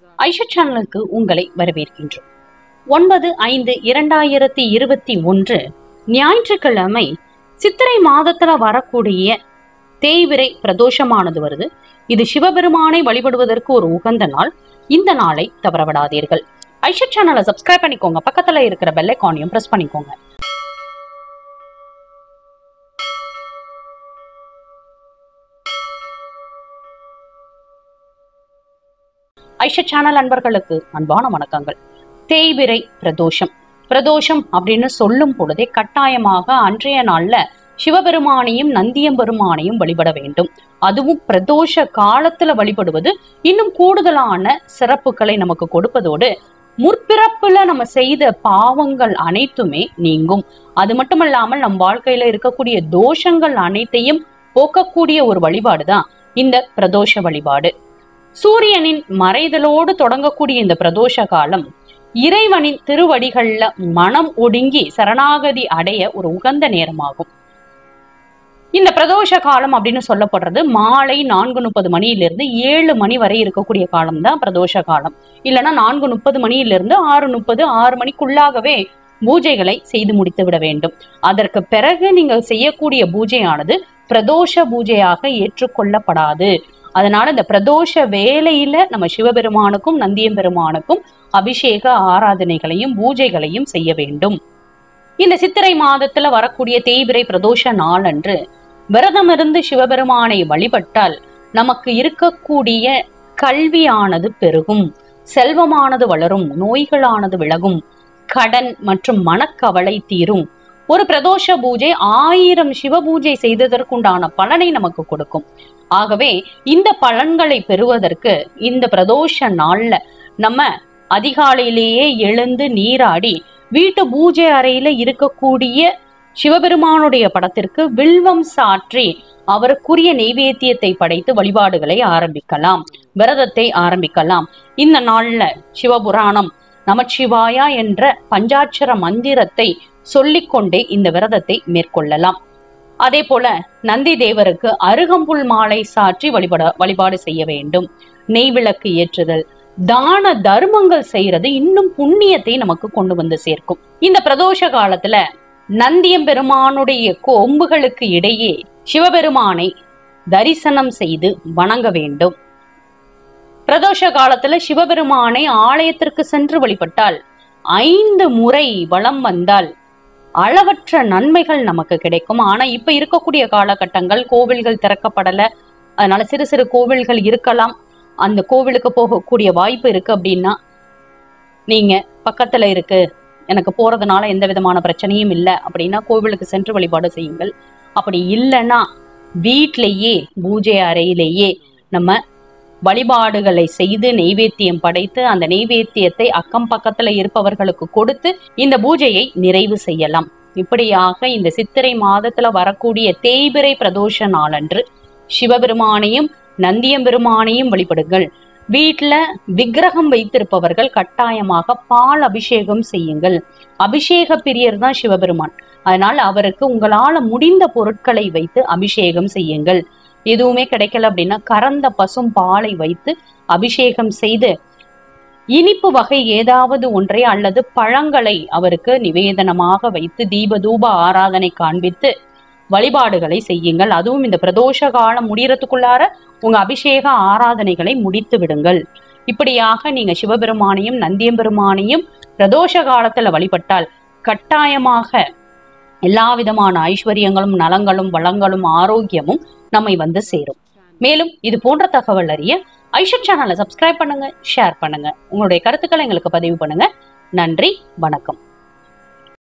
ஐஷா சேனலுக்கு உங்களை வரவேற்கின்றோம் ஒன்பது ஐந்து இரண்டாயிரத்தி இருபத்தி ஒன்று ஞாயிற்றுக்கிழமை சித்திரை மாதத்துல வரக்கூடிய தேய்விரை பிரதோஷமானது வருது இது சிவபெருமானை வழிபடுவதற்கு ஒரு உகந்த நாள் இந்த நாளை தவறவிடாதீர்கள் ஐஷா சேனலை சப்ஸ்கிரைப் பண்ணிக்கோங்க பக்கத்துல இருக்கிற பெல் ஐக்கானையும் பிரஸ் பண்ணிக்கோங்க ஐஷா சேனல் அன்பர்களுக்கு அன்பான வணக்கங்கள் தேய்பிரை பிரதோஷம் பிரதோஷம் அப்படின்னு சொல்லும் பொழுதே கட்டாயமாக அன்றைய நாள்ல சிவபெருமானையும் நந்தியம்பெருமானையும் வழிபட வேண்டும் அதுவும் பிரதோஷ காலத்துல வழிபடுவது இன்னும் கூடுதலான சிறப்புகளை நமக்கு கொடுப்பதோடு முற்பிறப்புல நம்ம செய்த பாவங்கள் அனைத்துமே நீங்கும் அது மட்டுமல்லாமல் நம் வாழ்க்கையில இருக்கக்கூடிய தோஷங்கள் அனைத்தையும் போக்கக்கூடிய ஒரு வழிபாடு தான் இந்த பிரதோஷ வழிபாடு சூரியனின் மறைதலோடு தொடங்கக்கூடிய இந்த பிரதோஷ காலம் இறைவனின் திருவடிகள்ல மனம் ஒடுங்கி சரணாகதி அடைய ஒரு உகந்த நேரமாகும் இந்த பிரதோஷ காலம் அப்படின்னு சொல்லப்படுறது மாலை நான்கு முப்பது மணியிலிருந்து ஏழு மணி வரை இருக்கக்கூடிய காலம் தான் பிரதோஷ காலம் இல்லைன்னா நான்கு முப்பது மணியிலிருந்து ஆறு முப்பது ஆறு மணிக்குள்ளாகவே பூஜைகளை செய்து முடித்து விட வேண்டும் அதற்கு பிறகு நீங்கள் செய்யக்கூடிய பூஜையானது பிரதோஷ பூஜையாக ஏற்றுக்கொள்ளப்படாது அதனால இந்த பிரதோஷ வேலையில நம்ம சிவபெருமானுக்கும் நந்தியம்பெருமானுக்கும் அபிஷேக ஆராதனைகளையும் பூஜைகளையும் செய்ய வேண்டும் இந்த சித்திரை மாதத்துல வரக்கூடிய தேய்பிரை பிரதோஷ நாளன்று விரதமிருந்து சிவபெருமானை வழிபட்டால் நமக்கு இருக்கக்கூடிய கல்வியானது பெருகும் செல்வமானது வளரும் நோய்களானது விலகும் கடன் மற்றும் மனக்கவலை தீரும் ஒரு பிரதோஷ பூஜை ஆயிரம் சிவ பூஜை செய்ததற்குண்டான பலனை நமக்கு கொடுக்கும் ஆகவே இந்த பலன்களை பெறுவதற்கு இந்த பிரதோஷ நாள்ல நம்ம அதிகாலையிலேயே எழுந்து நீராடி வீட்டு பூஜை அறையில இருக்கக்கூடிய சிவபெருமானுடைய படத்திற்கு வில்வம் சாற்றி அவருக்குரிய நெய்வேத்தியத்தை படைத்து வழிபாடுகளை ஆரம்பிக்கலாம் விரதத்தை ஆரம்பிக்கலாம் இந்த நாள்ல சிவபுராணம் நமச்சிவாயா என்ற பஞ்சாட்சர மந்திரத்தை சொல்லிக்கொண்டே இந்த விரதத்தை மேற்கொள்ளலாம் அதே போல நந்தி தேவருக்கு அருகம்புல் மாலை சாற்றி வழிபட வழிபாடு செய்ய வேண்டும் நெய் விளக்கு ஏற்றுதல் தான தர்மங்கள் செய்யறது இன்னும் புண்ணியத்தை நமக்கு கொண்டு வந்து சேர்க்கும் இந்த பிரதோஷ காலத்துல நந்தியம் பெருமானுடைய கொம்புகளுக்கு இடையே சிவபெருமானை தரிசனம் செய்து வணங்க வேண்டும் பிரதோஷ காலத்துல சிவபெருமானை ஆலயத்திற்கு சென்று வழிபட்டால் ஐந்து முறை வலம் வந்தால் அளவற்ற நன்மைகள் நமக்கு கிடைக்கும் ஆனா இப்ப இருக்கக்கூடிய காலகட்டங்கள் கோவில்கள் திறக்கப்படல அதனால சிறு சிறு கோவில்கள் இருக்கலாம் அந்த கோவிலுக்கு போகக்கூடிய வாய்ப்பு இருக்கு அப்படின்னா நீங்க பக்கத்துல இருக்கு எனக்கு போறதுனால எந்த விதமான பிரச்சனையும் இல்லை அப்படின்னா கோவிலுக்கு சென்று வழிபாடு செய்யுங்கள் அப்படி இல்லைன்னா வீட்டிலேயே பூஜை அறையிலேயே நம்ம வழிபாடுகளை செய்து நெய்வேத்தியம் படைத்து அந்த நெய்வேத்தியத்தை அக்கம் பக்கத்துல இருப்பவர்களுக்கு கொடுத்து இந்த பூஜையை நிறைவு செய்யலாம் இப்படியாக இந்த சித்திரை மாதத்துல வரக்கூடிய தேய்பிரை பிரதோஷ நாளன்று சிவபெருமானையும் நந்தியம்பெருமானையும் வழிபடுங்கள் வீட்டுல விக்கிரகம் வைத்திருப்பவர்கள் கட்டாயமாக பால் அபிஷேகம் செய்யுங்கள் அபிஷேக பிரியர் தான் சிவபெருமான் அதனால் அவருக்கு உங்களால முடிந்த பொருட்களை வைத்து அபிஷேகம் செய்யுங்கள் எதுவுமே கிடைக்கல அப்படின்னா கறந்த பசும் பாலை வைத்து அபிஷேகம் செய்து இனிப்பு வகை ஏதாவது ஒன்றை அல்லது பழங்களை அவருக்கு நிவேதனமாக வைத்து தீப தூப ஆராதனை காண்பித்து வழிபாடுகளை செய்யுங்கள் அதுவும் இந்த பிரதோஷ காலம் முடியறதுக்குள்ளார உங்க அபிஷேக ஆராதனைகளை முடித்து விடுங்கள் இப்படியாக நீங்க சிவபெருமானையும் நந்தியம்பெருமானையும் பிரதோஷ காலத்துல வழிபட்டால் கட்டாயமாக எல்லா விதமான ஐஸ்வர்யங்களும் நலங்களும் வளங்களும் ஆரோக்கியமும் நம்மை வந்து சேரும் மேலும் இது போன்ற தகவல் அறிய ஐஷா சேனலை சப்ஸ்கிரைப் பண்ணுங்க ஷேர் பண்ணுங்க உங்களுடைய கருத்துக்களை எங்களுக்கு பதிவு பண்ணுங்க நன்றி வணக்கம்